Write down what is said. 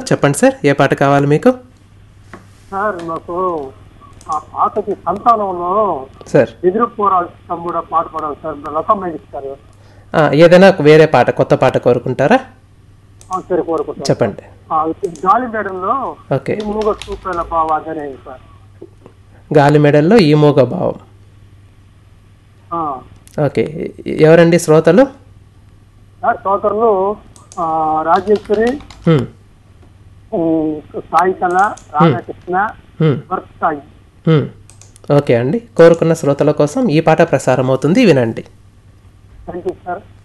చెప్పండి సార్ ఏ పాట కావాలి మీకు సార్ మాకు ఆ పాటకి సంతానంలో సార్ ఎదురు పోరాడు తమ్ముడు పాట పాడాలి సార్ లతా మంగేష్కర్ ఆ, ఏదైనా వేరే పాట కొత్త పాట కోరుకుంటారా ఆ, సరే కోరుకుంటాం చెప్పండి ఆ, గాలి మేడంలో ఓకే ఈ మూగ చూపేల బావ అదే సార్ గాలి మెడల్లో ఈ మూగ భావం ఆ. ఓకే ఎవరండి శ్రోతలు సార్ సోదరులు ఆ, రాజేశ్వరి హ్మ్, ఉమ్, సాయికళ రాధాకృష్ణ హ్మ్, వర్క్ సాయి హ్మ్. ఓకే అండి కోరుకున్న శ్రోతల కోసం ఈ పాట ప్రసారం అవుతుంది వినండి థ్యాంక్ యూ సార్